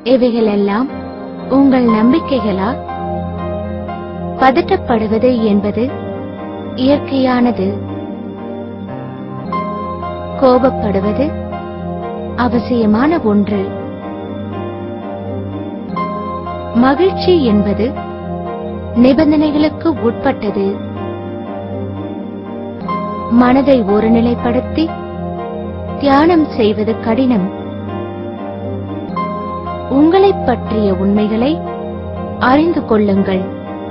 இவைகளெல்லாம் உங்கள் நம்பிக்கைகளா பதட்டப்படுவது என்பது இயற்கையானது கோபப்படுவது அவசியமான ஒன்று மகிழ்ச்சி என்பது நிபந்தனைகளுக்கு உட்பட்டது மனதை ஒருநிலைப்படுத்தி தியானம் செய்வது கடினம் உங்களைப் பற்றிய உண்மைகளை அறிந்து கொள்ளுங்கள்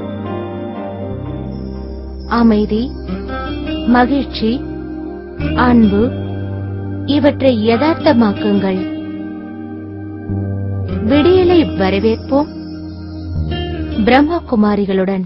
அமைதி மகிழ்ச்சி அன்பு இவற்றை யதார்த்தமாக்குங்கள் விடியலை வரவேற்போம் பிரம்மகுமாரிகளுடன்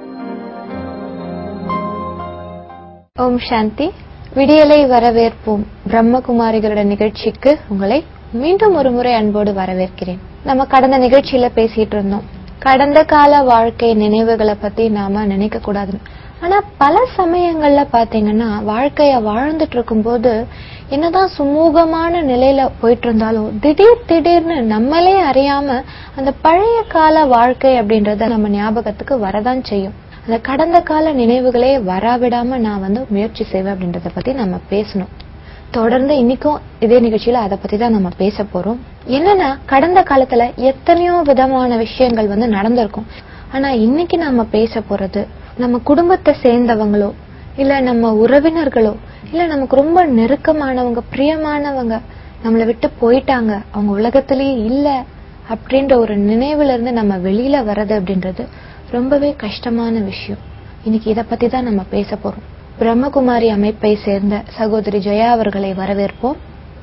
ஓம் சாந்தி விடியலை வரவேற்போம் பிரம்மகுமாரிகளுடன் நிகழ்ச்சிக்கு உங்களை மீண்டும் ஒரு முறை அன்போடு வரவேற்கிறேன் நம்ம கடந்த நிகழ்ச்சியில பேசிட்டு இருந்தோம் கடந்த கால வாழ்க்கை நினைவுகளை பத்தி நாம நினைக்க கூடாதுன்னு ஆனா பல சமயங்கள்ல பாத்தீங்கன்னா வாழ்க்கைய வாழ்ந்துட்டு இருக்கும்போது என்னதான் சுமூகமான நிலையில போயிட்டு இருந்தாலும் திடீர் திடீர்னு நம்மளே அறியாம அந்த பழைய கால வாழ்க்கை அப்படின்றத நம்ம ஞாபகத்துக்கு வரதான் செய்யும் அந்த கடந்த கால நினைவுகளே வராவிடாம நான் வந்து முயற்சி செய்வேன் அப்படின்றத பத்தி நம்ம பேசணும் தொடர்ந்து இன்னைக்கும் இதே நிகழ்ச்சியில அதை பத்தி தான் நம்ம பேச போறோம் என்னன்னா கடந்த காலத்துல எத்தனையோ விதமான விஷயங்கள் வந்து நடந்திருக்கும் ஆனா இன்னைக்கு நாம பேச போறது நம்ம குடும்பத்தை சேர்ந்தவங்களோ இல்ல நம்ம உறவினர்களோ இல்ல நமக்கு ரொம்ப நெருக்கமானவங்க பிரியமானவங்க நம்மளை விட்டு போயிட்டாங்க அவங்க உலகத்திலேயே இல்ல அப்படின்ற ஒரு நினைவுல இருந்து நம்ம வெளியில வர்றது அப்படின்றது ரொம்பவே கஷ்டமான விஷயம் இன்னைக்கு இத பத்தி தான் நம்ம பேச போறோம் பிரம்மகுமாரி அமைப்பை சேர்ந்த சகோதரி ஜெயா அவர்களை வரவேற்போம்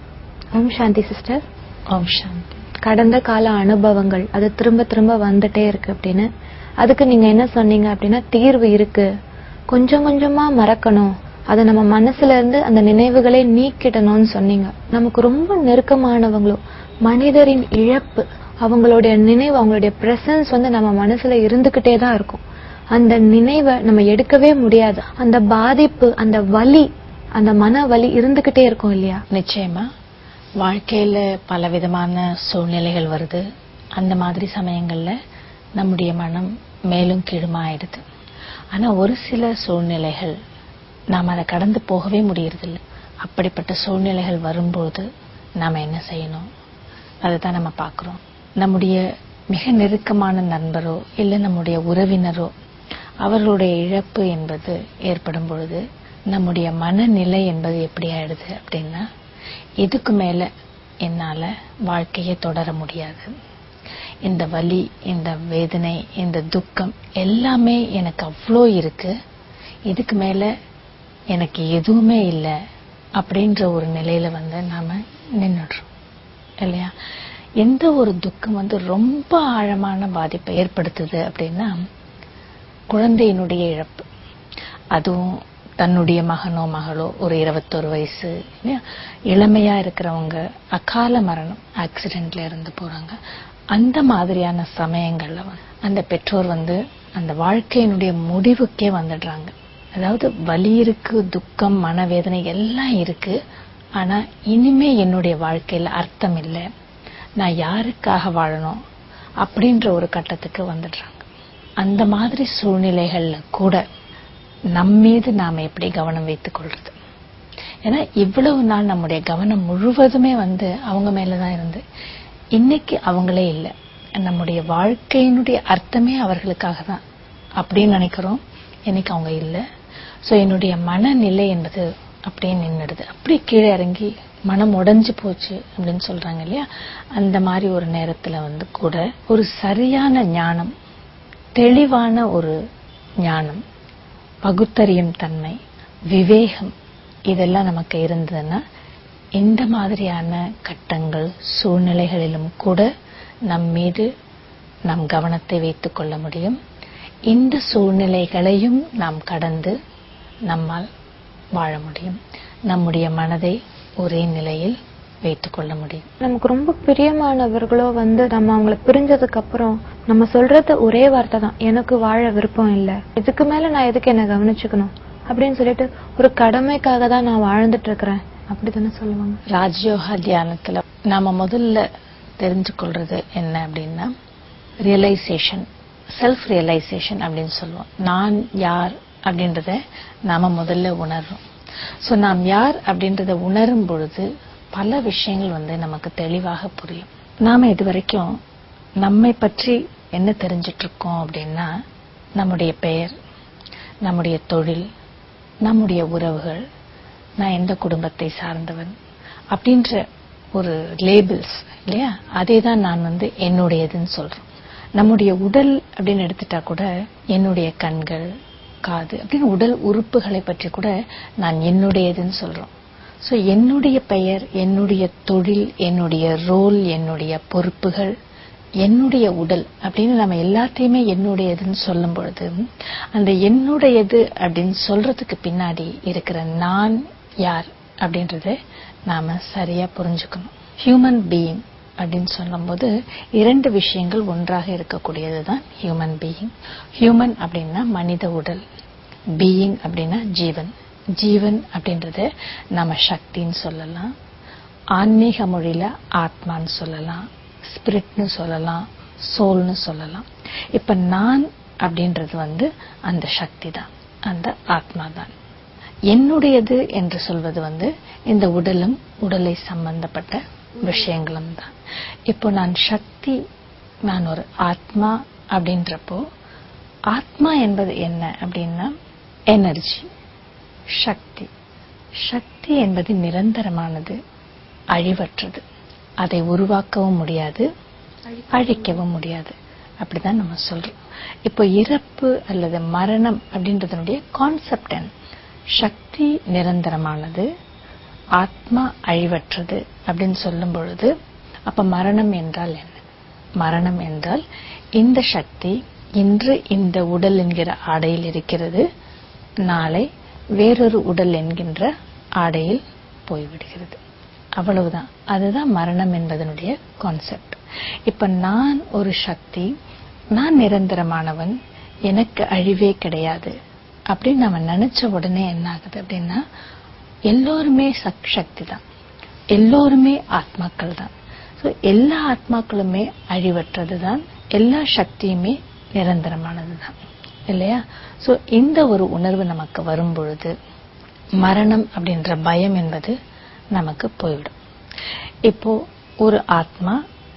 ஓம் சாந்தி சிஸ்டர் ஓம் சாந்தி கடந்த கால அனுபவங்கள் அது திரும்ப திரும்ப வந்துட்டே இருக்கு அப்படின்னு அதுக்கு நீங்க என்ன சொன்னீங்க அப்படின்னா தீர்வு இருக்கு கொஞ்சம் கொஞ்சமா மறக்கணும் அதை நம்ம மனசுல இருந்து அந்த நினைவுகளை நீக்கிடணும்னு சொன்னீங்க நமக்கு ரொம்ப நெருக்கமானவங்களோ மனிதரின் இழப்பு அவங்களுடைய நினைவு அவங்களுடைய பிரசன்ஸ் வந்து நம்ம மனசுல இருந்துகிட்டே தான் இருக்கும் அந்த நினைவை நம்ம எடுக்கவே முடியாது அந்த பாதிப்பு அந்த வலி அந்த மன வலி இருந்துகிட்டே இருக்கும் இல்லையா நிச்சயமா வாழ்க்கையில பல விதமான சூழ்நிலைகள் வருது அந்த மாதிரி சமயங்கள்ல நம்முடைய மனம் மேலும் கீழுமா ஆயிடுது ஆனா ஒரு சில சூழ்நிலைகள் நாம் அதை கடந்து போகவே முடியறதில்ல அப்படிப்பட்ட சூழ்நிலைகள் வரும்போது நாம என்ன செய்யணும் அதை தான் நம்ம பார்க்கிறோம் நம்முடைய மிக நெருக்கமான நண்பரோ இல்லை நம்முடைய உறவினரோ அவர்களுடைய இழப்பு என்பது ஏற்படும் பொழுது நம்முடைய மனநிலை என்பது எப்படி ஆயிடுது அப்படின்னா இதுக்கு மேல என்னால வாழ்க்கையை தொடர முடியாது இந்த வலி இந்த வேதனை இந்த துக்கம் எல்லாமே எனக்கு அவ்வளோ இருக்கு இதுக்கு மேல எனக்கு எதுவுமே இல்லை அப்படின்ற ஒரு நிலையில வந்து நாம நின்னுடுறோம் இல்லையா எந்த ஒரு துக்கம் வந்து ரொம்ப ஆழமான பாதிப்பை ஏற்படுத்துது அப்படின்னா குழந்தையினுடைய இழப்பு அதுவும் தன்னுடைய மகனோ மகளோ ஒரு இருபத்தொரு வயசு இல்லையா? இளமையா இருக்கிறவங்க அகால மரணம் ஆக்சிடென்ட்ல இருந்து போறாங்க அந்த மாதிரியான சமயங்கள்ல வந்து அந்த பெற்றோர் வந்து அந்த வாழ்க்கையினுடைய முடிவுக்கே வந்துடுறாங்க அதாவது வலி இருக்கு துக்கம் மனவேதனை எல்லாம் இருக்கு ஆனா இனிமே என்னுடைய வாழ்க்கையில அர்த்தம் இல்லை நான் யாருக்காக வாழணும் அப்படின்ற ஒரு கட்டத்துக்கு வந்துடுறாங்க அந்த மாதிரி சூழ்நிலைகள்ல கூட நம்மீது நாம எப்படி கவனம் வைத்துக் கொள்றது ஏன்னா இவ்வளவு நாள் நம்முடைய கவனம் முழுவதுமே வந்து அவங்க மேலதான் இருந்து இன்னைக்கு அவங்களே இல்லை நம்முடைய வாழ்க்கையினுடைய அர்த்தமே அவர்களுக்காக தான் அப்படின்னு நினைக்கிறோம் இன்னைக்கு அவங்க இல்லை சோ என்னுடைய மனநிலை என்பது அப்படியே நின்னுடுது அப்படியே கீழே இறங்கி மனம் உடைஞ்சு போச்சு அப்படின்னு சொல்றாங்க இல்லையா அந்த மாதிரி ஒரு நேரத்துல வந்து கூட ஒரு சரியான ஞானம் தெளிவான ஒரு ஞானம் பகுத்தறியும் தன்மை விவேகம் இதெல்லாம் நமக்கு இருந்ததுன்னா இந்த மாதிரியான கட்டங்கள் சூழ்நிலைகளிலும் கூட நம் மீது நம் கவனத்தை வைத்துக் கொள்ள முடியும் இந்த சூழ்நிலைகளையும் நாம் கடந்து நம்மால் வாழ முடியும் நம்முடைய மனதை ஒரே நிலையில் வைத்துக் கொள்ள முடியும் நமக்கு ரொம்ப பிரியமானவர்களோ வந்து நம்ம அவங்கள பிரிஞ்சதுக்கு அப்புறம் நம்ம சொல்றது ஒரே வார்த்தை தான் எனக்கு வாழ விருப்பம் இல்ல இதுக்கு மேல நான் எதுக்கு என்ன கவனிச்சுக்கணும் அப்படின்னு சொல்லிட்டு ஒரு கடமைக்காக தான் நான் வாழ்ந்துட்டு இருக்கிறேன் அப்படித்தானே சொல்லுவாங்க ராஜயோகா தியானத்துல நாம முதல்ல தெரிஞ்சு கொள்றது என்ன அப்படின்னா ரியலைசேஷன் செல்ஃப் ரியலைசேஷன் அப்படின்னு சொல்லுவோம் நான் யார் அப்படின்றத நாம முதல்ல உணர்றோம் சோ நாம் யார் அப்படின்றத உணரும் பொழுது பல விஷயங்கள் வந்து நமக்கு தெளிவாக புரியும் நாம இதுவரைக்கும் நம்மை பற்றி என்ன தெரிஞ்சிட்டு இருக்கோம் அப்படின்னா நம்முடைய பெயர் நம்முடைய தொழில் நம்முடைய உறவுகள் நான் எந்த குடும்பத்தை சார்ந்தவன் அப்படின்ற ஒரு லேபிள்ஸ் இல்லையா அதே தான் நான் வந்து என்னுடையதுன்னு சொல்றோம் நம்முடைய உடல் அப்படின்னு எடுத்துட்டா கூட என்னுடைய கண்கள் காது அப்படின்னு உடல் உறுப்புகளை பற்றி கூட நான் என்னுடையதுன்னு சொல்றோம் சோ என்னுடைய பெயர் என்னுடைய தொழில் என்னுடைய ரோல் என்னுடைய பொறுப்புகள் என்னுடைய உடல் அப்படின்னு நம்ம எல்லாத்தையுமே என்னுடையதுன்னு சொல்லும் பொழுது அந்த என்னுடையது அப்படின்னு சொல்றதுக்கு பின்னாடி இருக்கிற நான் யார் அப்படின்றத நாம சரியா புரிஞ்சுக்கணும் ஹியூமன் பீயிங் அப்படின்னு சொல்லும்போது இரண்டு விஷயங்கள் ஒன்றாக இருக்கக்கூடியது தான் ஹியூமன் பீயிங் ஹியூமன் அப்படின்னா மனித உடல் பீயிங் அப்படின்னா ஜீவன் ஜீவன் அப்படின்றத நம்ம சக்தின்னு சொல்லலாம் ஆன்மீக மொழியில ஆத்மான்னு சொல்லலாம் ஸ்பிரிட்னு சொல்லலாம் சோல்னு சொல்லலாம் இப்ப நான் அப்படின்றது வந்து அந்த சக்தி தான் அந்த ஆத்மா தான் என்னுடையது என்று சொல்வது வந்து இந்த உடலும் உடலை சம்பந்தப்பட்ட விஷயங்களும் தான் இப்போ நான் சக்தி நான் ஒரு ஆத்மா அப்படின்றப்போ ஆத்மா என்பது என்ன அப்படின்னா எனர்ஜி சக்தி சக்தி என்பது நிரந்தரமானது அழிவற்றது அதை உருவாக்கவும் முடியாது அழிக்கவும் முடியாது அப்படிதான் நம்ம சொல்றோம் இப்போ இறப்பு அல்லது மரணம் அப்படின்றதனுடைய கான்செப்ட் என்ன சக்தி நிரந்தரமானது ஆத்மா அழிவற்றது அப்படின்னு சொல்லும் பொழுது அப்ப மரணம் என்றால் என்ன மரணம் என்றால் இந்த சக்தி இன்று இந்த உடல் என்கிற ஆடையில் இருக்கிறது நாளை வேறொரு உடல் என்கின்ற ஆடையில் போய்விடுகிறது அவ்வளவுதான் அதுதான் மரணம் என்பதனுடைய கான்செப்ட் இப்ப நான் ஒரு சக்தி நான் நிரந்தரமானவன் எனக்கு அழிவே கிடையாது அப்படின்னு நம்ம நினைச்ச உடனே என்ன ஆகுது அப்படின்னா எல்லோருமே சக் சக்தி தான் எல்லோருமே ஆத்மாக்கள் தான் ஸோ எல்லா ஆத்மாக்களுமே அழிவற்றது தான் எல்லா சக்தியுமே நிரந்தரமானது தான் இல்லையா ஸோ இந்த ஒரு உணர்வு நமக்கு வரும் பொழுது மரணம் அப்படின்ற பயம் என்பது நமக்கு போய்விடும் இப்போ ஒரு ஆத்மா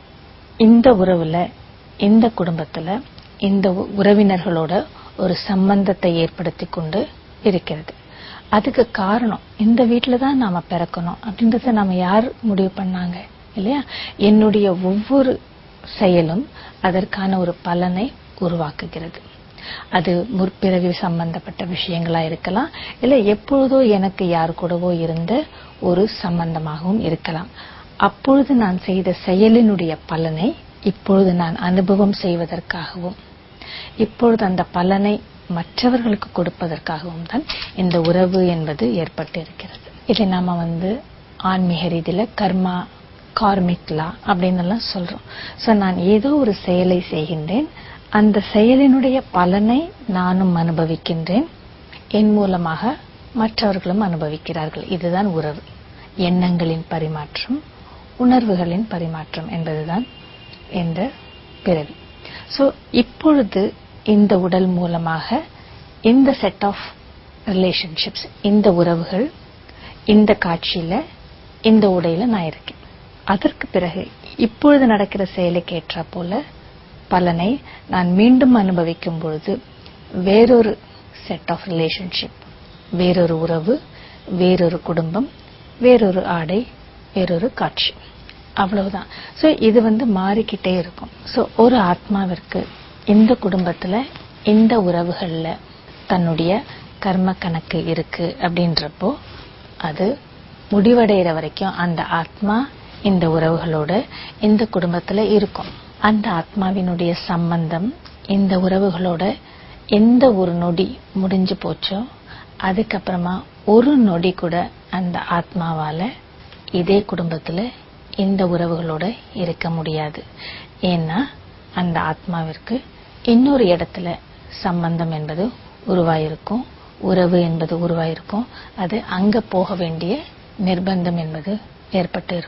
இந்த உறவுல இந்த குடும்பத்துல இந்த உ- உறவினர்களோட ஒரு சம்பந்தத்தை ஏற்படுத்தி கொண்டு இருக்கிறது அதுக்கு காரணம் இந்த வீட்ல தான் நாம பிறக்கணும் அப்படின்றத நாம யார் முடிவு பண்ணாங்க இல்லையா என்னுடைய ஒவ்வொரு செயலும் அதற்கான ஒரு பலனை உருவாக்குகிறது அது முற்பிறவி சம்பந்தப்பட்ட விஷயங்களா இருக்கலாம் இல்ல எப்பொழுதோ எனக்கு யார் கூடவோ இருந்த ஒரு சம்பந்தமாகவும் இருக்கலாம் அப்பொழுது நான் செய்த செயலினுடைய பலனை இப்பொழுது நான் அனுபவம் செய்வதற்காகவும் இப்பொழுது அந்த பலனை மற்றவர்களுக்கு கொடுப்பதற்காகவும் தான் இந்த உறவு என்பது ஏற்பட்டு இருக்கிறது இதை நாம வந்து ஆன்மீக ரீதியில கர்மா கார்மிக் லா அப்படின்னு எல்லாம் சொல்றோம் சோ நான் ஏதோ ஒரு செயலை செய்கின்றேன் அந்த செயலினுடைய பலனை நானும் அனுபவிக்கின்றேன் என் மூலமாக மற்றவர்களும் அனுபவிக்கிறார்கள் இதுதான் உறவு எண்ணங்களின் பரிமாற்றம் உணர்வுகளின் பரிமாற்றம் என்பதுதான் இந்த பிறவி சோ இப்பொழுது இந்த உடல் மூலமாக இந்த செட் ஆஃப் ரிலேஷன்ஷிப்ஸ் இந்த உறவுகள் இந்த காட்சியில இந்த உடையில நான் இருக்கேன் அதற்கு பிறகு இப்பொழுது நடக்கிற செயலுக்கு ஏற்ற போல பலனை நான் மீண்டும் அனுபவிக்கும் பொழுது வேறொரு செட் ஆஃப் ரிலேஷன்ஷிப் வேறொரு உறவு வேறொரு குடும்பம் வேறொரு ஆடை வேறொரு காட்சி அவ்வளவுதான் சோ இது வந்து மாறிக்கிட்டே இருக்கும் சோ ஒரு ஆத்மாவிற்கு இந்த குடும்பத்துல இந்த உறவுகள்ல தன்னுடைய கர்ம கணக்கு இருக்கு அப்படின்றப்போ அது முடிவடைகிற வரைக்கும் அந்த ஆத்மா இந்த உறவுகளோட இந்த குடும்பத்துல இருக்கும் அந்த ஆத்மாவினுடைய சம்பந்தம் இந்த உறவுகளோட எந்த ஒரு நொடி முடிஞ்சு போச்சோ அதுக்கப்புறமா ஒரு நொடி கூட அந்த ஆத்மாவால இதே குடும்பத்துல இந்த உறவுகளோட இருக்க முடியாது ஏன்னா அந்த ஆத்மாவிற்கு இன்னொரு இடத்துல சம்பந்தம் என்பது உருவாயிருக்கும் உறவு என்பது உருவாயிருக்கும் அது அங்க போக வேண்டிய நிர்பந்தம் என்பது ஏற்பட்டு இருக்கும்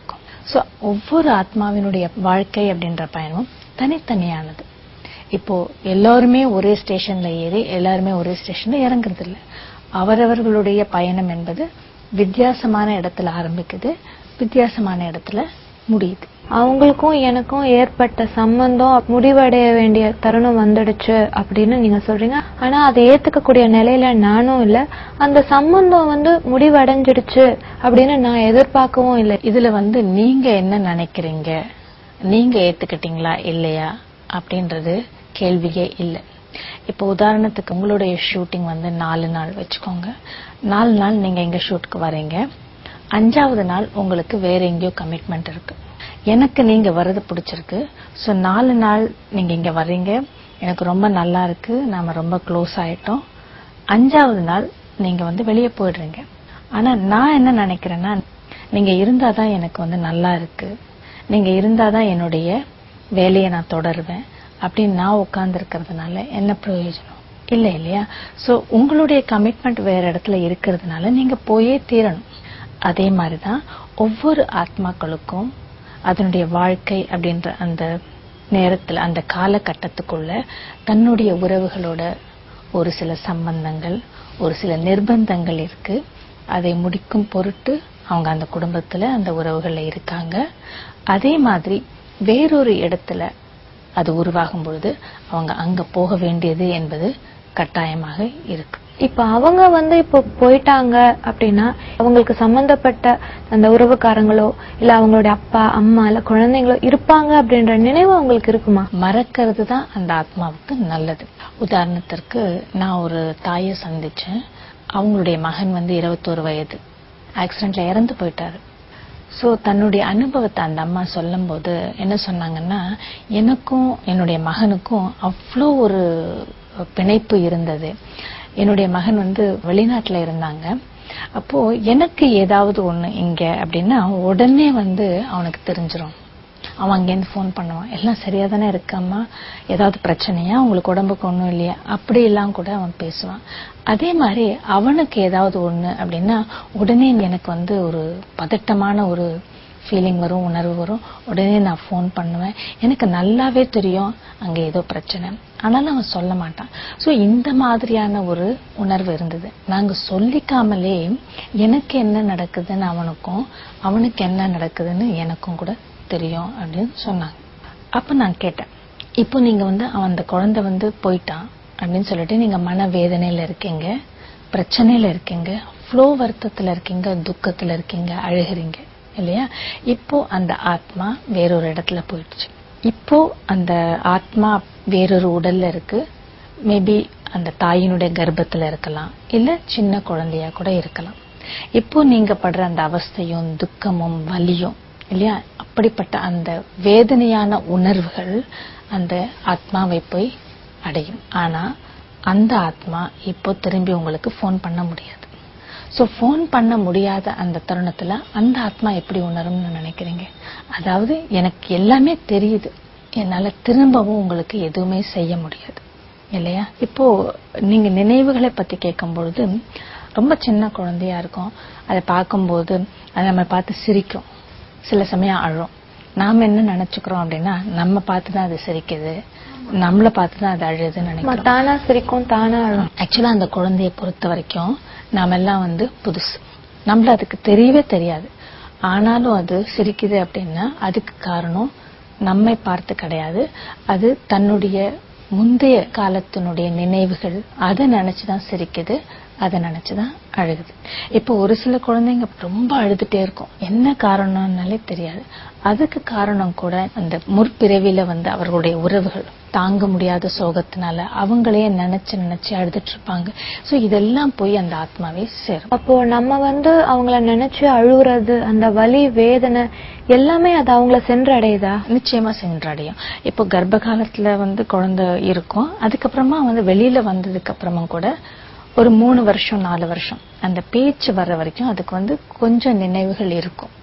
சோ ஒவ்வொரு ஆத்மாவினுடைய வாழ்க்கை அப்படின்ற பயணமும் தனித்தனியானது இப்போ எல்லாருமே ஒரே ஸ்டேஷன்ல ஏறி எல்லாருமே ஒரே ஸ்டேஷன்ல இறங்குறது இல்ல அவரவர்களுடைய பயணம் என்பது வித்தியாசமான இடத்துல ஆரம்பிக்குது வித்தியாசமான இடத்துல முடியுது அவங்களுக்கும் எனக்கும் ஏற்பட்ட சம்பந்தம் முடிவடைய வேண்டிய தருணம் வந்துடுச்சு அப்படின்னு நீங்க சொல்றீங்க ஆனா அதை ஏத்துக்கக்கூடிய நிலையில நானும் இல்ல அந்த சம்பந்தம் வந்து முடிவடைஞ்சிடுச்சு அப்படின்னு நான் எதிர்பார்க்கவும் இல்லை இதுல வந்து நீங்க என்ன நினைக்கிறீங்க நீங்க ஏத்துக்கிட்டீங்களா இல்லையா அப்படின்றது கேள்வியே இல்லை இப்போ உதாரணத்துக்கு உங்களுடைய ஷூட்டிங் வந்து நாலு நாள் வச்சுக்கோங்க நாலு நாள் நீங்க எங்க ஷூட்டுக்கு வரீங்க அஞ்சாவது நாள் உங்களுக்கு வேற எங்கேயோ கமிட்மெண்ட் இருக்கு எனக்கு நீங்க வர்றது பிடிச்சிருக்கு சோ நாலு நாள் நீங்க இங்க வர்றீங்க எனக்கு ரொம்ப நல்லா இருக்கு நாம ரொம்ப க்ளோஸ் ஆயிட்டோம் அஞ்சாவது நாள் நீங்க வந்து வெளியே போயிடுறீங்க ஆனா நான் என்ன நினைக்கிறேன்னா நீங்க இருந்தாதான் எனக்கு வந்து நல்லா இருக்கு நீங்க இருந்தாதான் என்னுடைய வேலையை நான் தொடருவேன் அப்படின்னு நான் உட்கார்ந்து இருக்கிறதுனால என்ன பிரயோஜனம் இல்ல இல்லையா சோ உங்களுடைய கமிட்மெண்ட் வேற இடத்துல இருக்கிறதுனால நீங்க போயே தீரணும் அதே மாதிரிதான் ஒவ்வொரு ஆத்மாக்களுக்கும் அதனுடைய வாழ்க்கை அப்படின்ற அந்த நேரத்துல அந்த காலகட்டத்துக்குள்ள தன்னுடைய உறவுகளோட ஒரு சில சம்பந்தங்கள் ஒரு சில நிர்பந்தங்கள் இருக்கு அதை முடிக்கும் பொருட்டு அவங்க அந்த குடும்பத்துல அந்த உறவுகள்ல இருக்காங்க அதே மாதிரி வேறொரு இடத்துல அது உருவாகும் பொழுது அவங்க அங்க போக வேண்டியது என்பது கட்டாயமாக இருக்கு இப்ப அவங்க வந்து இப்போ போயிட்டாங்க அப்படின்னா அவங்களுக்கு சம்பந்தப்பட்ட அந்த உறவுக்காரங்களோ இல்ல அவங்களுடைய அப்பா அம்மா இல்ல குழந்தைங்களோ இருப்பாங்க அப்படின்ற நினைவு அவங்களுக்கு இருக்குமா மறக்கிறது தான் அந்த ஆத்மாவுக்கு நல்லது உதாரணத்திற்கு நான் ஒரு தாயை சந்திச்சேன் அவங்களுடைய மகன் வந்து இருபத்தோரு வயது ஆக்சிடென்ட்ல இறந்து போயிட்டாரு சோ தன்னுடைய அனுபவத்தை அந்த அம்மா சொல்லும்போது என்ன சொன்னாங்கன்னா எனக்கும் என்னுடைய மகனுக்கும் அவ்வளோ ஒரு பிணைப்பு இருந்தது என்னுடைய மகன் வந்து வெளிநாட்டுல இருந்தாங்க அப்போ எனக்கு ஏதாவது ஒண்ணு இங்க அப்படின்னா உடனே வந்து அவனுக்கு தெரிஞ்சிரும் அவன் அங்கேருந்து ஃபோன் பண்ணுவான் எல்லாம் சரியா தானே இருக்காம்மா ஏதாவது பிரச்சனையா உங்களுக்கு உடம்புக்கு ஒண்ணும் இல்லையா அப்படி எல்லாம் கூட அவன் பேசுவான் அதே மாதிரி அவனுக்கு ஏதாவது ஒண்ணு அப்படின்னா உடனே எனக்கு வந்து ஒரு பதட்டமான ஒரு ஃபீலிங் வரும் உணர்வு வரும் உடனே நான் ஃபோன் பண்ணுவேன் எனக்கு நல்லாவே தெரியும் அங்க ஏதோ பிரச்சனை ஆனாலும் அவன் சொல்ல மாட்டான் சோ இந்த மாதிரியான ஒரு உணர்வு இருந்தது நாங்க சொல்லிக்காமலே எனக்கு என்ன நடக்குதுன்னு அவனுக்கும் அவனுக்கு என்ன நடக்குதுன்னு எனக்கும் கூட தெரியும் அப்படின்னு சொன்னாங்க அப்ப நான் கேட்டேன் இப்போ நீங்க வந்து அவன் அந்த குழந்தை வந்து போயிட்டான் அப்படின்னு சொல்லிட்டு நீங்க மன வேதனையில இருக்கீங்க பிரச்சனையில இருக்கீங்க ஃப்ளோ வருத்தத்துல இருக்கீங்க துக்கத்துல இருக்கீங்க அழுகிறீங்க இல்லையா இப்போ அந்த ஆத்மா வேறொரு இடத்துல போயிடுச்சு இப்போ அந்த ஆத்மா வேறொரு உடல்ல இருக்கு மேபி அந்த தாயினுடைய கர்ப்பத்துல இருக்கலாம் இல்ல சின்ன குழந்தையா கூட இருக்கலாம் இப்போ நீங்க படுற அந்த அவஸ்தையும் துக்கமும் வலியும் இல்லையா அப்படிப்பட்ட அந்த வேதனையான உணர்வுகள் அந்த ஆத்மாவை போய் அடையும் ஆனா அந்த ஆத்மா இப்போ திரும்பி உங்களுக்கு ஃபோன் பண்ண முடியாது சோ ஃபோன் பண்ண முடியாத அந்த தருணத்துல அந்த ஆத்மா எப்படி உணரும்னு நினைக்கிறீங்க அதாவது எனக்கு எல்லாமே தெரியுது என்னால திரும்பவும் உங்களுக்கு எதுவுமே செய்ய முடியாது இல்லையா இப்போ நீங்க நினைவுகளை பத்தி கேட்கும் பொழுது ரொம்ப சின்ன குழந்தையா இருக்கும் அதை பார்க்கும்போது அதை நம்ம பார்த்து சிரிக்கும் சில சமயம் அழும் நாம என்ன நினைச்சுக்கிறோம் அப்படின்னா நம்ம பார்த்து தான் அது சிரிக்குது நம்மள பார்த்து தான் அது அழுதுன்னு நினைக்கிறோம் தானா சிரிக்கும் தானா அழும் ஆக்சுவலா அந்த குழந்தைய பொறுத்த வரைக்கும் நாம எல்லாம் வந்து புதுசு நம்மள அதுக்கு தெரியவே தெரியாது ஆனாலும் அது சிரிக்குது அப்படின்னா அதுக்கு காரணம் நம்மை பார்த்து கிடையாது அது தன்னுடைய முந்தைய காலத்தினுடைய நினைவுகள் அதை நினைச்சுதான் சிரிக்குது அதை நினைச்சுதான் அழுகுது இப்போ ஒரு சில குழந்தைங்க ரொம்ப அழுதுட்டே இருக்கும் என்ன காரணம்னாலே தெரியாது அதுக்கு காரணம் கூட அந்த முற்பிறவில வந்து அவர்களுடைய உறவுகள் தாங்க முடியாத சோகத்தினால அவங்களையே நினைச்சு நினைச்சு அழுதுட்டு இருப்பாங்க சோ இதெல்லாம் போய் அந்த ஆத்மாவே சேரும் அப்போ நம்ம வந்து அவங்கள நினைச்சு அழுகுறது அந்த வலி வேதனை எல்லாமே அது அவங்கள சென்றடையுதா நிச்சயமா சென்றடையும் இப்போ கர்ப்ப காலத்துல வந்து குழந்தை இருக்கும் அதுக்கப்புறமா வந்து வெளியில வந்ததுக்கு அப்புறமா கூட ஒரு மூணு வருஷம் நாலு வருஷம் அந்த பேச்சு வர்ற வரைக்கும் அதுக்கு வந்து கொஞ்சம் நினைவுகள் இருக்கும்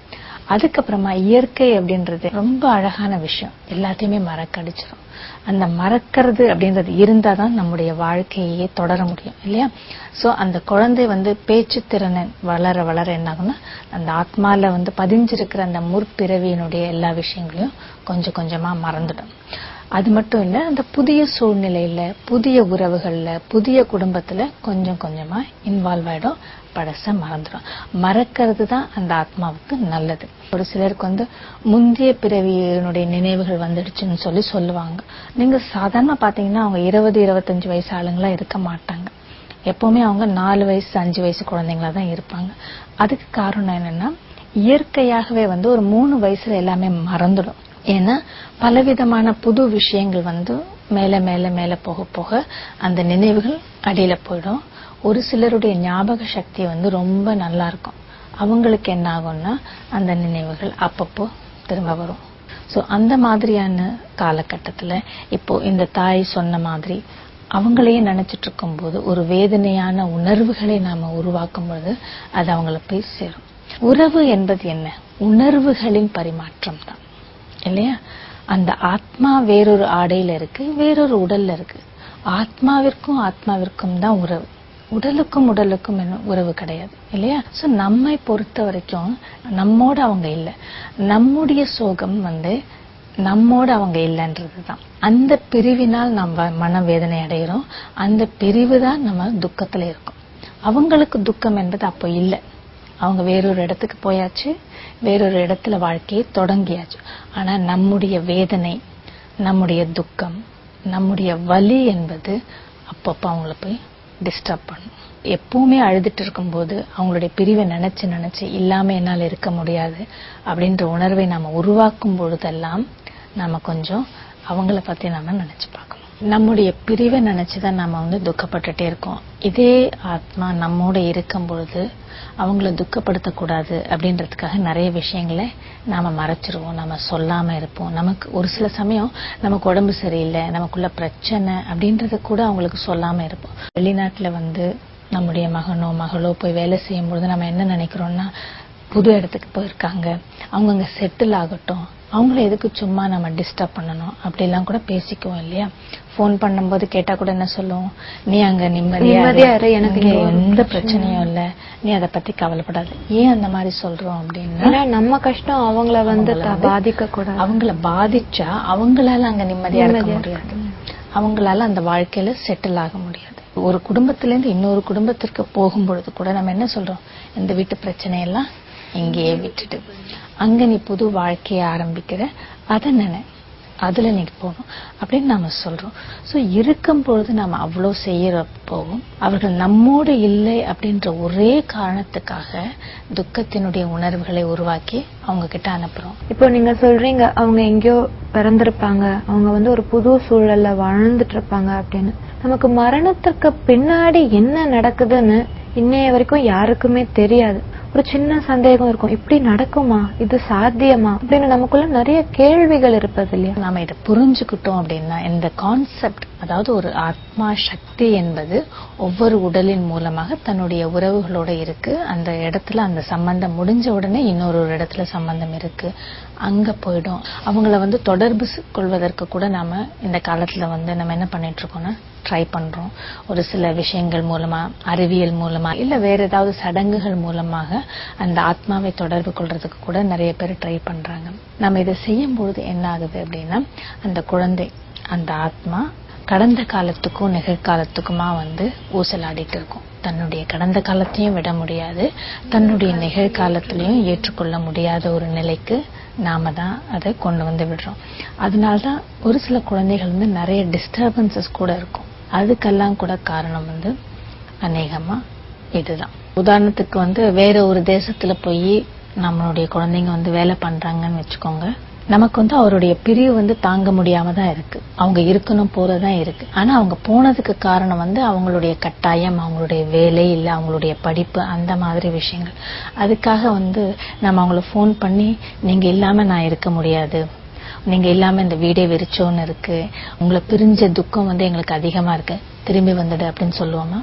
அதுக்கப்புறமா இயற்கை அப்படின்றது ரொம்ப அழகான விஷயம் எல்லாத்தையுமே மறக்கடிச்சிடும் அந்த மறக்கிறது அப்படின்றது இருந்தா தான் நம்முடைய வாழ்க்கையே தொடர முடியும் இல்லையா சோ அந்த குழந்தை வந்து பேச்சு திறனை வளர வளர என்ன ஆகும்னா அந்த ஆத்மால வந்து பதிஞ்சிருக்கிற அந்த முற்பிறவியினுடைய எல்லா விஷயங்களையும் கொஞ்சம் கொஞ்சமா மறந்துடும் அது மட்டும் இல்ல அந்த புதிய சூழ்நிலையில புதிய உறவுகள்ல புதிய குடும்பத்துல கொஞ்சம் கொஞ்சமா இன்வால்வ் ஆயிடும் பழச மறந்துடும் மறக்கிறது தான் அந்த ஆத்மாவுக்கு நல்லது ஒரு சிலருக்கு வந்து முந்தைய பிறவியினுடைய நினைவுகள் வந்துடுச்சுன்னு சொல்லி சொல்லுவாங்க நீங்க சாதாரண பாத்தீங்கன்னா அவங்க இருபது இருபத்தஞ்சு வயசு ஆளுங்களா இருக்க மாட்டாங்க எப்பவுமே அவங்க நாலு வயசு அஞ்சு வயசு குழந்தைங்களா தான் இருப்பாங்க அதுக்கு காரணம் என்னன்னா இயற்கையாகவே வந்து ஒரு மூணு வயசுல எல்லாமே மறந்துடும் ஏன்னா பலவிதமான புது விஷயங்கள் வந்து மேல மேல மேல போக போக அந்த நினைவுகள் அடியில போயிடும் ஒரு சிலருடைய ஞாபக சக்தி வந்து ரொம்ப நல்லா இருக்கும் அவங்களுக்கு என்ன ஆகும்னா அந்த நினைவுகள் அப்பப்போ திரும்ப வரும் சோ அந்த மாதிரியான காலகட்டத்துல இப்போ இந்த தாய் சொன்ன மாதிரி அவங்களையே நினைச்சிட்டு இருக்கும்போது ஒரு வேதனையான உணர்வுகளை நாம உருவாக்கும் பொழுது அது அவங்கள போய் சேரும் உறவு என்பது என்ன உணர்வுகளின் பரிமாற்றம் தான் இல்லையா அந்த ஆத்மா வேறொரு ஆடையில இருக்கு வேறொரு உடல்ல இருக்கு ஆத்மாவிற்கும் ஆத்மாவிற்கும் தான் உறவு உடலுக்கும் உடலுக்கும் என்ன உறவு கிடையாது இல்லையா சோ நம்மை பொறுத்த வரைக்கும் நம்மோட அவங்க இல்ல நம்முடைய சோகம் வந்து நம்மோட அவங்க இல்லைன்றதுதான் அந்த பிரிவினால் நம்ம மனவேதனை அடைகிறோம் அந்த பிரிவு தான் நம்ம துக்கத்துல இருக்கும் அவங்களுக்கு துக்கம் என்பது அப்போ இல்லை அவங்க வேறொரு இடத்துக்கு போயாச்சு வேறொரு இடத்துல வாழ்க்கையை தொடங்கியாச்சு ஆனா நம்முடைய வேதனை நம்முடைய துக்கம் நம்முடைய வலி என்பது அப்பப்போ அவங்கள போய் டிஸ்டர்ப் பண்ணும் எப்பவுமே அழுதுட்டு இருக்கும்போது அவங்களுடைய பிரிவை நினைச்சு நினைச்சு இல்லாம என்னால் இருக்க முடியாது அப்படின்ற உணர்வை நாம உருவாக்கும் பொழுதெல்லாம் நாம கொஞ்சம் அவங்கள பத்தி நாம நினைச்சு பார்க்கணும் நம்முடைய பிரிவை நினைச்சுதான் நாம வந்து துக்கப்பட்டுட்டே இருக்கோம் இதே ஆத்மா நம்மோட இருக்கும் பொழுது அவங்கள துக்கப்படுத்தக்கூடாது அப்படின்றதுக்காக நிறைய விஷயங்களை நாம மறைச்சிருவோம் நம்ம சொல்லாம இருப்போம் நமக்கு ஒரு சில சமயம் நமக்கு உடம்பு சரியில்லை நமக்குள்ள பிரச்சனை அப்படின்றத கூட அவங்களுக்கு சொல்லாம இருப்போம் வெளிநாட்டுல வந்து நம்முடைய மகனோ மகளோ போய் வேலை செய்யும் பொழுது நம்ம என்ன நினைக்கிறோம்னா புது இடத்துக்கு போயிருக்காங்க அவங்க அங்க செட்டில் ஆகட்டும் அவங்கள எதுக்கு சும்மா நம்ம டிஸ்டர்ப் பண்ணணும் அப்படிலாம் கூட பேசிக்குவோம் இல்லையா ஃபோன் பண்ணும்போது கேட்டா கூட என்ன சொல்லுவோம் நீ அங்க நிம்மதியா நிம்மதியா இரு. இரு, எனக்கு இங்க இங்க ஒரு எந்த பிரச்சனையும் இல்ல நீ அதை பத்தி கவலைப்படாத ஏன் அந்த மாதிரி சொல்றோம் அப்படின்னா ஏன்னா நம்ம கஷ்டம் அவங்கள வந்து அவங்கள வந்து பாதிக்க கூடாது அவங்கள பாதிச்சா அவங்களால அங்க நிம்மதியா இருக்க நிம்மதியா முடியாது அவங்களால அந்த வாழ்க்கையில செட்டில் ஆக முடியாது ஒரு குடும்பத்துல இருந்து இன்னொரு குடும்பத்திற்கு போகும் பொழுது கூட நம்ம என்ன சொல்றோம் இந்த வீட்டு பிரச்சனையெல்லாம் இங்கேயே விட்டுட்டு அங்க நீ புது வாழ்க்கைய ஆரம்பிக்கிற அத நினை அதுல நீ போகணும் அப்படின்னு நாம சொல்றோம் சோ இருக்கும் பொழுது நாம அவ்வளவு செய்யறப்போவும் அவர்கள் நம்மோடு இல்லை அப்படின்ற ஒரே காரணத்துக்காக துக்கத்தினுடைய உணர்வுகளை உருவாக்கி அவங்க கிட்ட அனுப்புறோம் இப்போ நீங்க சொல்றீங்க அவங்க எங்கேயோ பிறந்திருப்பாங்க அவங்க வந்து ஒரு புது சூழல்ல வாழ்ந்துட்டு இருப்பாங்க அப்படின்னு நமக்கு மரணத்துக்கு பின்னாடி என்ன நடக்குதுன்னு இன்னைய வரைக்கும் யாருக்குமே தெரியாது ஒரு சின்ன சந்தேகம் இருக்கும் இப்படி நடக்குமா இது சாத்தியமா அப்படின்னு நமக்குள்ள நிறைய கேள்விகள் இருப்பது இல்லையா நாம இதை புரிஞ்சுக்கிட்டோம் அப்படின்னா இந்த கான்செப்ட் அதாவது ஒரு ஆத்மா சக்தி என்பது ஒவ்வொரு உடலின் மூலமாக தன்னுடைய உறவுகளோட இருக்கு அந்த இடத்துல அந்த சம்பந்தம் முடிஞ்ச உடனே இன்னொரு ஒரு இடத்துல சம்பந்தம் இருக்கு அங்க போயிடும் அவங்கள வந்து தொடர்பு சு- கொள்வதற்கு கூட நாம இந்த காலத்துல வந்து நம்ம என்ன பண்ணிட்டு இருக்கோம்னா ட்ரை பண்றோம் ஒரு சில விஷயங்கள் மூலமா அறிவியல் மூலமா இல்ல வேற ஏதாவது சடங்குகள் மூலமாக அந்த ஆத்மாவை தொடர்பு கொள்றதுக்கு கூட நிறைய பேர் ட்ரை பண்றாங்க நம்ம இதை செய்யும் பொழுது என்ன ஆகுது அப்படின்னா அந்த குழந்தை அந்த ஆத்மா கடந்த காலத்துக்கும் நிகழ்காலத்துக்குமா வந்து ஊசலாடிட்டு இருக்கும் தன்னுடைய கடந்த காலத்தையும் விட முடியாது தன்னுடைய நிகழ்காலத்திலையும் ஏற்றுக்கொள்ள முடியாத ஒரு நிலைக்கு நாம தான் அதை கொண்டு வந்து விடுறோம் அதனாலதான் ஒரு சில குழந்தைகள் வந்து நிறைய டிஸ்டர்பன்சஸ் கூட இருக்கும் அதுக்கெல்லாம் கூட காரணம் வந்து அநேகமா இதுதான் உதாரணத்துக்கு வந்து வேற ஒரு தேசத்துல போய் நம்மளுடைய குழந்தைங்க வந்து வேலை பண்றாங்கன்னு வச்சுக்கோங்க நமக்கு வந்து அவருடைய பிரிவு வந்து தாங்க முடியாம தான் இருக்கு அவங்க இருக்கணும் போறதான் இருக்கு ஆனா அவங்க போனதுக்கு காரணம் வந்து அவங்களுடைய கட்டாயம் அவங்களுடைய வேலை இல்ல அவங்களுடைய படிப்பு அந்த மாதிரி விஷயங்கள் அதுக்காக வந்து நம்ம அவங்கள ஃபோன் பண்ணி நீங்க இல்லாம நான் இருக்க முடியாது நீங்க இல்லாம இந்த வீடே வெறிச்சோன்னு இருக்கு உங்களை பிரிஞ்ச துக்கம் வந்து எங்களுக்கு அதிகமா இருக்கு திரும்பி வந்துடு அப்படின்னு சொல்லுவோமா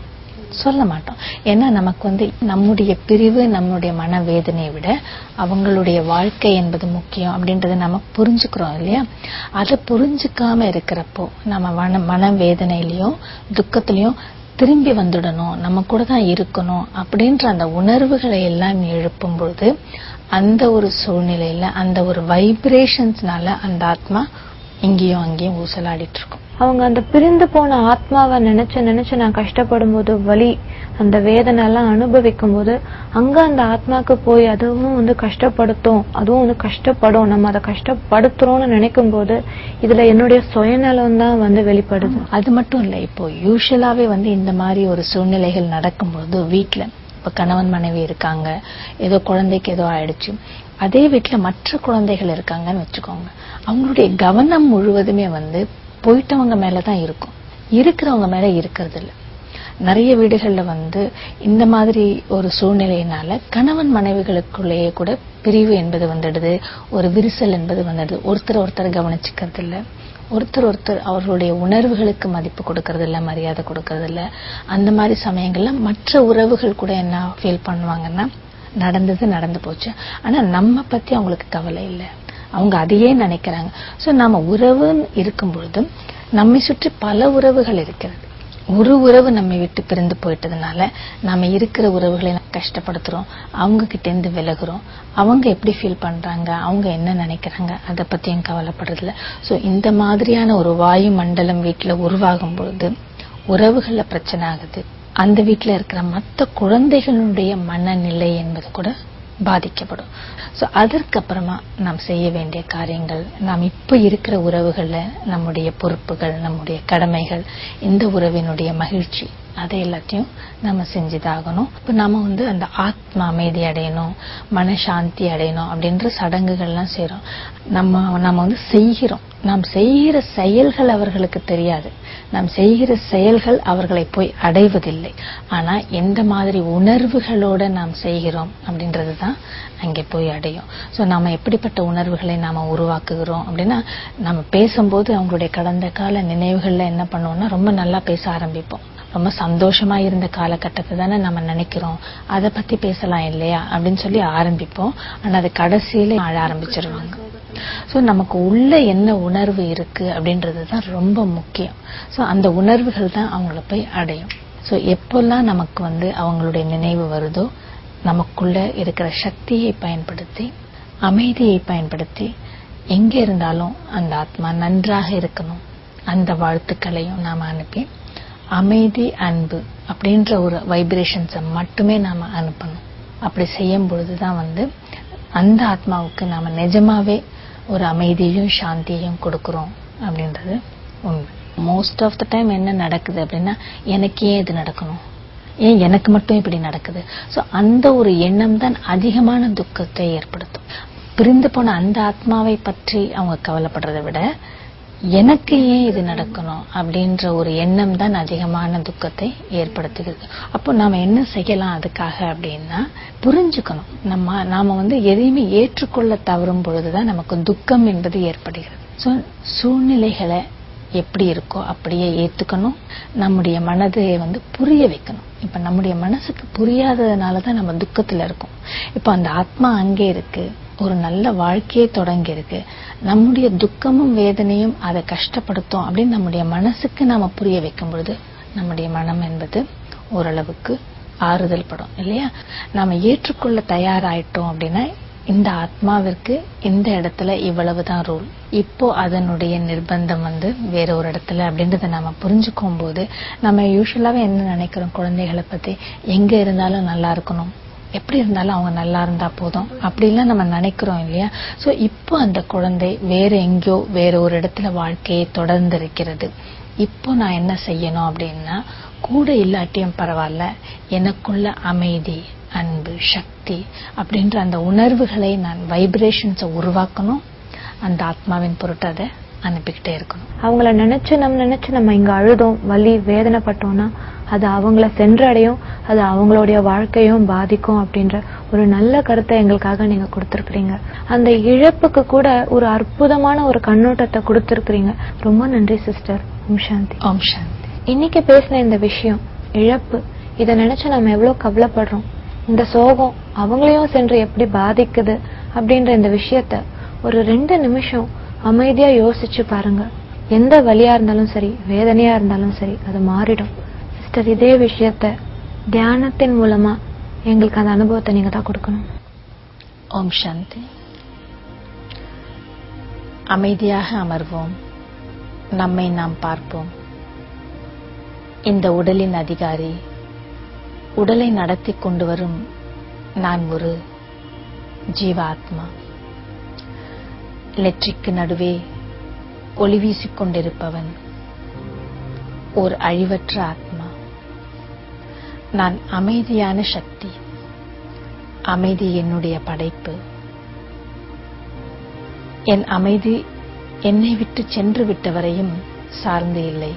சொல்ல மாட்டோம் ஏன்னா நமக்கு வந்து நம்முடைய பிரிவு நம்முடைய மனவேதனையை விட அவங்களுடைய வாழ்க்கை என்பது முக்கியம் அப்படின்றத நம்ம புரிஞ்சுக்கிறோம் இல்லையா அதை புரிஞ்சுக்காம இருக்கிறப்போ நம்ம மன மனவேதனையிலயும் துக்கத்திலையும் திரும்பி வந்துடணும் நம்ம கூட தான் இருக்கணும் அப்படின்ற அந்த உணர்வுகளை எல்லாம் எழுப்பும் பொழுது அந்த ஒரு சூழ்நிலையில அந்த ஒரு வைப்ரேஷன்ஸ்னால அந்த ஆத்மா இங்கேயும் அங்கேயும் ஊசலாடிட்டு இருக்கும் அவங்க அந்த பிரிந்து போன ஆத்மாவை நினைச்சு நினைச்சு நான் கஷ்டப்படும் போது வலி அந்த வேதனை எல்லாம் அனுபவிக்கும் போது அங்க அந்த ஆத்மாக்கு போய் அதுவும் வந்து கஷ்டப்படுத்தும் அதுவும் வந்து கஷ்டப்படும் நம்ம அதை கஷ்டப்படுத்துறோம்னு நினைக்கும் போது இதுல என்னுடைய சுயநலம் தான் வந்து வெளிப்படுது அது மட்டும் இல்ல இப்போ யூஸ்வலாவே வந்து இந்த மாதிரி ஒரு சூழ்நிலைகள் நடக்கும்போது வீட்ல இப்ப கணவன் மனைவி இருக்காங்க ஏதோ குழந்தைக்கு ஏதோ ஆயிடுச்சு அதே வீட்ல மற்ற குழந்தைகள் இருக்காங்கன்னு வச்சுக்கோங்க அவங்களுடைய கவனம் முழுவதுமே வந்து போயிட்டவங்க மேலதான் இருக்கும் இருக்கிறவங்க மேல இருக்கிறது இல்ல நிறைய வீடுகள்ல வந்து இந்த மாதிரி ஒரு சூழ்நிலையினால கணவன் மனைவிகளுக்குள்ளேயே கூட பிரிவு என்பது வந்துடுது ஒரு விரிசல் என்பது வந்துடுது ஒருத்தர் ஒருத்தர் கவனிச்சுக்கிறது இல்ல ஒருத்தர் ஒருத்தர் அவர்களுடைய உணர்வுகளுக்கு மதிப்பு கொடுக்கறது இல்ல மரியாதை கொடுக்கறது இல்ல அந்த மாதிரி சமயங்கள்ல மற்ற உறவுகள் கூட என்ன ஃபீல் பண்ணுவாங்கன்னா நடந்தது நடந்து போச்சு ஆனா நம்ம பத்தி அவங்களுக்கு கவலை இல்ல அவங்க அதையே நினைக்கிறாங்க சோ நாம உறவுன்னு இருக்கும் பொழுது நம்மை சுற்றி பல உறவுகள் இருக்கிறது ஒரு உறவு நம்மை விட்டு பிரிந்து போயிட்டதுனால நாம இருக்கிற உறவுகளை நம்ம கஷ்டப்படுத்துறோம் அவங்க கிட்ட இருந்து விலகுறோம் அவங்க எப்படி ஃபீல் பண்றாங்க அவங்க என்ன நினைக்கிறாங்க அதை பத்தியும் கவலைப்படுறதில்ல சோ இந்த மாதிரியான ஒரு வாயு மண்டலம் வீட்டுல உருவாகும் பொழுது உறவுகள்ல பிரச்சனை ஆகுது அந்த வீட்டுல இருக்கிற மத்த குழந்தைகளுடைய மனநிலை என்பது கூட பாதிக்கப்படும் சோ அதற்கப்புறமா நாம் செய்ய வேண்டிய காரியங்கள் நாம் இப்ப இருக்கிற உறவுகள்ல நம்முடைய பொறுப்புகள் நம்முடைய கடமைகள் இந்த உறவினுடைய மகிழ்ச்சி அதை எல்லாத்தையும் நம்ம செஞ்சுதாகணும் இப்ப நாம வந்து அந்த ஆத்ம அமைதி அடையணும் மனசாந்தி அடையணும் அப்படின்ற சடங்குகள்லாம் செய்றோம் நம்ம நம்ம வந்து செய்கிறோம் நாம் செய்கிற செயல்கள் அவர்களுக்கு தெரியாது நாம் செய்கிற செயல்கள் அவர்களை போய் அடைவதில்லை ஆனா எந்த மாதிரி உணர்வுகளோட நாம் செய்கிறோம் அப்படின்றது தான் அங்கே போய் அடையும் சோ நாம எப்படிப்பட்ட உணர்வுகளை நாம உருவாக்குகிறோம் அப்படின்னா நம்ம பேசும்போது அவங்களுடைய கடந்த கால நினைவுகள்ல என்ன பண்ணுவோம்னா ரொம்ப நல்லா பேச ஆரம்பிப்போம் ரொம்ப சந்தோஷமா இருந்த காலகட்டத்தை தானே நம்ம நினைக்கிறோம் அதை பத்தி பேசலாம் இல்லையா அப்படின்னு சொல்லி ஆரம்பிப்போம் ஆனா அது கடைசியில ஆழ ஆரம்பிச்சிருவாங்க சோ நமக்கு உள்ள என்ன உணர்வு இருக்கு அப்படின்றது தான் ரொம்ப முக்கியம் சோ அந்த உணர்வுகள் தான் அவங்கள போய் அடையும் சோ எப்பெல்லாம் நமக்கு வந்து அவங்களுடைய நினைவு வருதோ நமக்குள்ள இருக்கிற சக்தியை பயன்படுத்தி அமைதியை பயன்படுத்தி எங்க இருந்தாலும் அந்த ஆத்மா நன்றாக இருக்கணும் அந்த வாழ்த்துக்களையும் நாம அனுப்பி அமைதி அன்பு அப்படின்ற ஒரு வைப்ரேஷன்ஸை மட்டுமே நாம அனுப்பணும் அப்படி செய்யும் பொழுதுதான் வந்து அந்த ஆத்மாவுக்கு நாம நிஜமாவே ஒரு அமைதியையும் சாந்தியையும் கொடுக்கிறோம் அப்படின்றது உண்மை மோஸ்ட் ஆஃப் த டைம் என்ன நடக்குது அப்படின்னா எனக்கு ஏன் இது நடக்கணும் ஏன் எனக்கு மட்டும் இப்படி நடக்குது சோ அந்த ஒரு எண்ணம் தான் அதிகமான துக்கத்தை ஏற்படுத்தும் பிரிந்து போன அந்த ஆத்மாவை பற்றி அவங்க கவலைப்படுறதை விட எனக்கு ஏன் இது நடக்கணும் அப்படின்ற ஒரு எண்ணம் தான் அதிகமான துக்கத்தை ஏற்படுத்துகிறது அப்போ நாம என்ன செய்யலாம் அதுக்காக அப்படின்னா புரிஞ்சுக்கணும் நம்ம நாம வந்து எதையுமே ஏற்றுக்கொள்ள தவறும் பொழுதுதான் நமக்கு துக்கம் என்பது ஏற்படுகிறது சோ சூழ்நிலைகளை எப்படி இருக்கோ அப்படியே ஏத்துக்கணும் நம்முடைய மனதை வந்து புரிய வைக்கணும் இப்ப நம்முடைய மனசுக்கு புரியாததுனால தான் நம்ம துக்கத்துல இருக்கோம் இப்ப அந்த ஆத்மா அங்கே இருக்கு ஒரு நல்ல வாழ்க்கையே தொடங்கி இருக்கு நம்முடைய துக்கமும் வேதனையும் அதை கஷ்டப்படுத்தும் அப்படின்னு நம்முடைய மனசுக்கு நாம புரிய வைக்கும் பொழுது நம்முடைய மனம் என்பது ஓரளவுக்கு ஆறுதல் படும் இல்லையா நாம ஏற்றுக்கொள்ள தயாராயிட்டோம் அப்படின்னா இந்த ஆத்மாவிற்கு இந்த இடத்துல இவ்வளவுதான் ரூல் இப்போ அதனுடைய நிர்பந்தம் வந்து வேற ஒரு இடத்துல அப்படின்றத நம்ம புரிஞ்சுக்கும் போது நம்ம யூஸ்வலாவே என்ன நினைக்கிறோம் குழந்தைகளை பத்தி எங்க இருந்தாலும் நல்லா இருக்கணும் எப்படி இருந்தாலும் அவங்க நல்லா இருந்தா போதும் அப்படிலாம் நம்ம நினைக்கிறோம் இல்லையா சோ இப்போ அந்த குழந்தை வேற எங்கேயோ வேற ஒரு இடத்துல வாழ்க்கையை தொடர்ந்து இருக்கிறது இப்போ நான் என்ன செய்யணும் அப்படின்னா கூட இல்லாட்டியும் பரவாயில்ல எனக்குள்ள அமைதி அன்பு சக்தி அப்படின்ற அந்த உணர்வுகளை நான் வைப்ரேஷன்ஸை உருவாக்கணும் அந்த ஆத்மாவின் பொருட்டு அதை அனுப்பிக்கிட்டே இருக்கணும் அவங்கள நினைச்சு நம்ம நினைச்சு நம்ம இங்க அழுதோம் வலி வேதனைப்பட்டோம்னா அது அவங்கள சென்றடையும் அது அவங்களுடைய வாழ்க்கையும் பாதிக்கும் அப்படின்ற ஒரு நல்ல கருத்தை எங்களுக்காக நீங்க கொடுத்திருக்கிறீங்க அந்த இழப்புக்கு கூட ஒரு அற்புதமான ஒரு கண்ணோட்டத்தை கொடுத்திருக்கிறீங்க ரொம்ப நன்றி சிஸ்டர் ஓம் சாந்தி ஓம் சாந்தி இன்னைக்கு பேசின இந்த விஷயம் இழப்பு இதை நினைச்சு நம்ம எவ்வளவு கவலைப்படுறோம் இந்த சோகம் அவங்களையும் சென்று எப்படி பாதிக்குது அப்படின்ற இந்த விஷயத்த ஒரு ரெண்டு நிமிஷம் அமைதியா யோசிச்சு பாருங்க எந்த வலியா இருந்தாலும் சரி வேதனையா இருந்தாலும் சரி அது மாறிடும் சிஸ்டர் இதே விஷயத்த தியானத்தின் மூலமா எங்களுக்கு அந்த அனுபவத்தை நீங்க தான் கொடுக்கணும் ஓம் சாந்தி அமைதியாக அமர்வோம் நம்மை நாம் பார்ப்போம் இந்த உடலின் அதிகாரி உடலை நடத்தி கொண்டு வரும் நான் ஒரு ஜீவாத்மா நெற்றிக்கு நடுவே ஒளி வீசிக் கொண்டிருப்பவன் ஓர் அழிவற்ற ஆத்மா நான் அமைதியான சக்தி அமைதி என்னுடைய படைப்பு என் அமைதி என்னை விட்டு சென்று விட்டவரையும் சார்ந்து இல்லை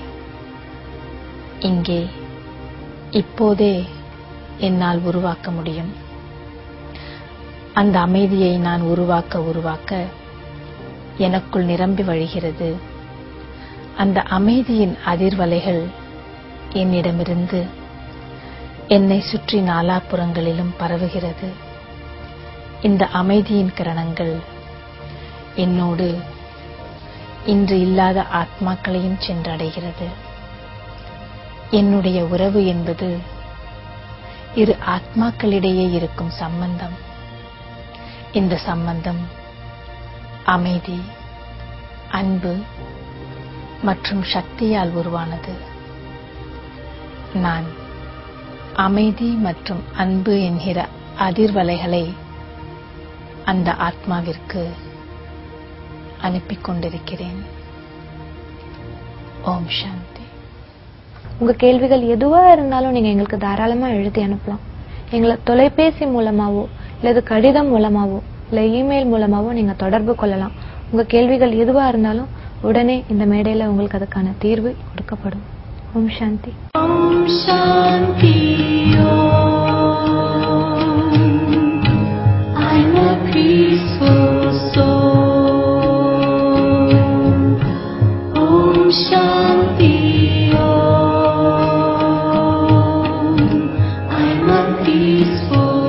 இங்கே இப்போதே என்னால் உருவாக்க முடியும் அந்த அமைதியை நான் உருவாக்க உருவாக்க எனக்குள் நிரம்பி வழிகிறது அந்த அமைதியின் அதிர்வலைகள் என்னிடமிருந்து என்னை சுற்றி நாலாபுறங்களிலும் பரவுகிறது இந்த அமைதியின் கிரணங்கள் என்னோடு இன்று இல்லாத ஆத்மாக்களையும் சென்றடைகிறது என்னுடைய உறவு என்பது இரு ஆத்மாக்களிடையே இருக்கும் சம்பந்தம் இந்த சம்பந்தம் அமைதி அன்பு மற்றும் சக்தியால் உருவானது நான் அமைதி மற்றும் அன்பு என்கிற அதிர்வலைகளை அந்த ஆத்மாவிற்கு அனுப்பிக் கொண்டிருக்கிறேன் ஓம் சாந்தி உங்க கேள்விகள் எதுவா இருந்தாலும் நீங்க எங்களுக்கு தாராளமா எழுதி அனுப்பலாம் எங்களை தொலைபேசி மூலமாவோ இல்லது கடிதம் மூலமாவோ இல்ல இமெயில் மூலமாவோ நீங்க தொடர்பு கொள்ளலாம் உங்க கேள்விகள் எதுவா இருந்தாலும் உடனே இந்த மேடையில உங்களுக்கு அதுக்கான தீர்வு கொடுக்கப்படும் ஓம் சாந்தி I'm a peaceful soul. Om Shanti Om. I'm a peaceful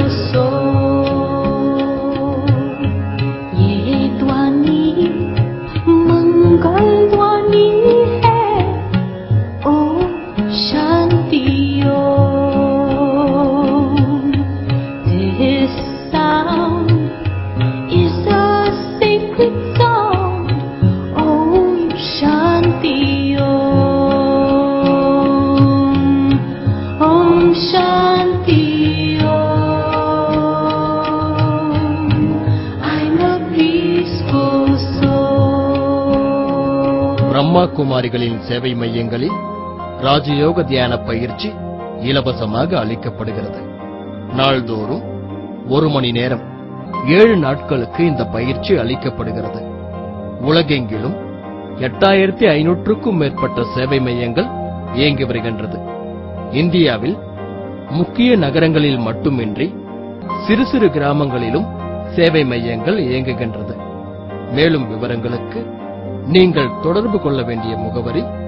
soul. ये ध्वनि मंगल ध्वनि है ओम शांति ओम This sound is a sacred sound Om Shanti Om Om Shanti Om I'm a peaceful soul Brahma குமாரிகளின் சேவை மையங்களில் ராஜயோக தியான பயிற்சி இலவசமாக அளிக்கப்படுகிறது நாள்தோறும் ஒரு மணி நேரம் ஏழு நாட்களுக்கு இந்த பயிற்சி அளிக்கப்படுகிறது உலகெங்கிலும் எட்டாயிரத்தி ஐநூற்றுக்கும் மேற்பட்ட சேவை மையங்கள் இயங்கி வருகின்றது இந்தியாவில் முக்கிய நகரங்களில் மட்டுமின்றி சிறு சிறு கிராமங்களிலும் சேவை மையங்கள் இயங்குகின்றது மேலும் விவரங்களுக்கு நீங்கள் தொடர்பு கொள்ள வேண்டிய முகவரி